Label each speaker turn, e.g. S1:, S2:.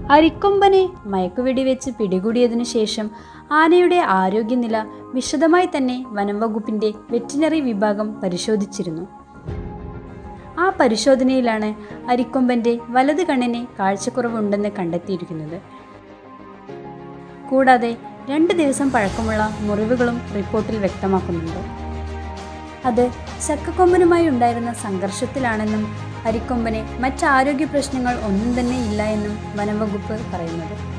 S1: അരിക്കൊമ്പനെ മയക്കുവെടി വെച്ച് പിടികൂടിയതിനു ശേഷം ആനയുടെ ആരോഗ്യനില വിശദമായി തന്നെ വനം വകുപ്പിന്റെ വെറ്റിനറി വിഭാഗം പരിശോധിച്ചിരുന്നു ആ പരിശോധനയിലാണ് അരിക്കൊമ്പന്റെ വലത് കണ്ണിന് കാഴ്ചക്കുറവുണ്ടെന്ന് കണ്ടെത്തിയിരിക്കുന്നത് കൂടാതെ രണ്ട് ദിവസം പഴക്കമുള്ള മുറിവുകളും റിപ്പോർട്ടിൽ വ്യക്തമാക്കുന്നുണ്ട് അത് ചക്കക്കൊമ്പനുമായി ഉണ്ടായിരുന്ന സംഘർഷത്തിലാണെന്നും അരിക്കൊമ്പന് മറ്റ് ആരോഗ്യ പ്രശ്നങ്ങൾ ഒന്നും തന്നെ ഇല്ല എന്നും വനംവകുപ്പ് പറയുന്നത്